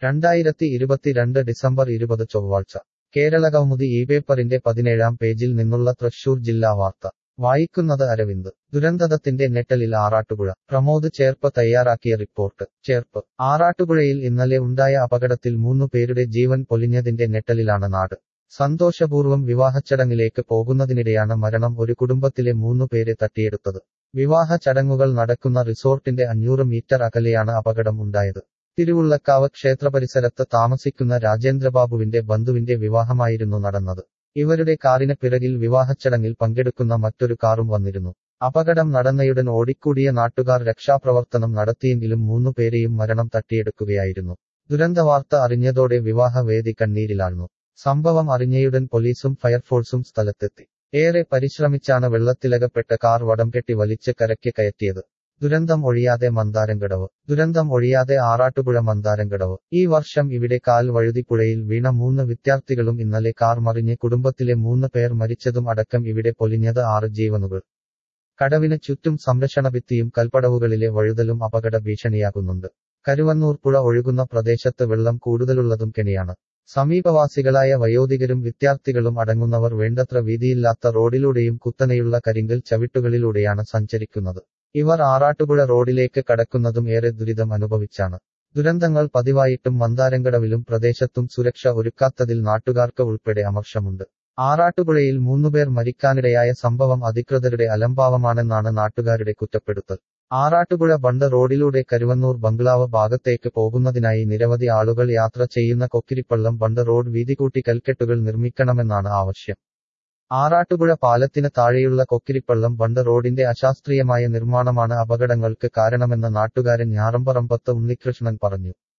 രണ്ടായിരത്തി ഇരുപത്തിരണ്ട് ഡിസംബർ ഇരുപത് ചൊവ്വാഴ്ച കേരള കൗമുദി ഈ പേപ്പറിന്റെ പതിനേഴാം പേജിൽ നിന്നുള്ള തൃശൂർ ജില്ലാ വാർത്ത വായിക്കുന്നത് അരവിന്ദ് ദുരന്തത്തിന്റെ നെട്ടലിൽ ആറാട്ടുപുഴ പ്രമോദ് ചേർപ്പ് തയ്യാറാക്കിയ റിപ്പോർട്ട് ചേർപ്പ് ആറാട്ടുപുഴയിൽ ഇന്നലെ ഉണ്ടായ അപകടത്തിൽ മൂന്നു പേരുടെ ജീവൻ പൊലിഞ്ഞതിന്റെ നെട്ടലിലാണ് നാട് സന്തോഷപൂർവ്വം വിവാഹച്ചടങ്ങിലേക്ക് പോകുന്നതിനിടെയാണ് മരണം ഒരു കുടുംബത്തിലെ മൂന്നു പേരെ തട്ടിയെടുത്തത് വിവാഹ ചടങ്ങുകൾ നടക്കുന്ന റിസോർട്ടിന്റെ അഞ്ഞൂറ് മീറ്റർ അകലെയാണ് അപകടം ഉണ്ടായത് തിരുവുള്ളക്കാവ് ക്ഷേത്രപരിസരത്ത് താമസിക്കുന്ന രാജേന്ദ്രബാബുവിന്റെ ബന്ധുവിന്റെ വിവാഹമായിരുന്നു നടന്നത് ഇവരുടെ കാറിന് പിറകിൽ വിവാഹച്ചടങ്ങിൽ പങ്കെടുക്കുന്ന മറ്റൊരു കാറും വന്നിരുന്നു അപകടം നടന്നയുടൻ ഓടിക്കൂടിയ നാട്ടുകാർ രക്ഷാപ്രവർത്തനം നടത്തിയെങ്കിലും മൂന്നു പേരെയും മരണം തട്ടിയെടുക്കുകയായിരുന്നു ദുരന്തവാർത്ത അറിഞ്ഞതോടെ വിവാഹവേദി കണ്ണീരിലാഴ്ന്നു സംഭവം അറിഞ്ഞയുടൻ പോലീസും ഫയർഫോഴ്സും സ്ഥലത്തെത്തി ഏറെ പരിശ്രമിച്ചാണ് വെള്ളത്തിലകപ്പെട്ട കാർ വടംകെട്ടി വലിച്ച് കരയ്ക്ക് കയറ്റിയത് ദുരന്തം ഒഴിയാതെ മന്ദാരംകടവ് ദുരന്തം ഒഴിയാതെ ആറാട്ടുപുഴ മന്ദാരംകടവ് ഈ വർഷം ഇവിടെ കാൽ വഴുതി പുഴയിൽ വീണ മൂന്ന് വിദ്യാർത്ഥികളും ഇന്നലെ കാർ മറിഞ്ഞ് കുടുംബത്തിലെ മൂന്ന് പേർ മരിച്ചതും അടക്കം ഇവിടെ പൊലിഞ്ഞത് ആറ് ജീവനുകൾ കടവിന് ചുറ്റും സംരക്ഷണ ഭിത്തിയും കൽപ്പടവുകളിലെ വഴുതലും അപകട ഭീഷണിയാകുന്നുണ്ട് കരുവന്നൂർ പുഴ ഒഴുകുന്ന പ്രദേശത്ത് വെള്ളം കൂടുതലുള്ളതും കെണിയാണ് സമീപവാസികളായ വയോധികരും വിദ്യാർത്ഥികളും അടങ്ങുന്നവർ വേണ്ടത്ര വീതിയില്ലാത്ത റോഡിലൂടെയും കുത്തനെയുള്ള കരിങ്കൽ ചവിട്ടുകളിലൂടെയാണ് സഞ്ചരിക്കുന്നത് ഇവർ ആറാട്ടുപുഴ റോഡിലേക്ക് കടക്കുന്നതും ഏറെ ദുരിതം അനുഭവിച്ചാണ് ദുരന്തങ്ങൾ പതിവായിട്ടും മന്ദാരങ്കടവിലും പ്രദേശത്തും സുരക്ഷ ഒരുക്കാത്തതിൽ നാട്ടുകാർക്ക് ഉൾപ്പെടെ അമർഷമുണ്ട് ആറാട്ടുപുഴയിൽ മൂന്നുപേർ മരിക്കാനിടയായ സംഭവം അധികൃതരുടെ അലംഭാവമാണെന്നാണ് നാട്ടുകാരുടെ കുറ്റപ്പെടുത്തൽ ആറാട്ടുപുഴ ബണ്ട് റോഡിലൂടെ കരുവന്നൂർ ബംഗ്ലാവ് ഭാഗത്തേക്ക് പോകുന്നതിനായി നിരവധി ആളുകൾ യാത്ര ചെയ്യുന്ന കൊക്കിരിപ്പള്ളം ബണ്ട് റോഡ് വീതികൂട്ടി കൽക്കെട്ടുകൾ നിർമ്മിക്കണമെന്നാണ് ആവശ്യം ആറാട്ടുപുഴ പാലത്തിന് താഴെയുള്ള കൊക്കിരിപ്പള്ളം ബണ്ട് റോഡിന്റെ അശാസ്ത്രീയമായ നിർമ്മാണമാണ് അപകടങ്ങൾക്ക് കാരണമെന്ന് നാട്ടുകാരൻ ഞാറമ്പറമ്പത്ത് ഉണ്ണികൃഷ്ണൻ പറഞ്ഞു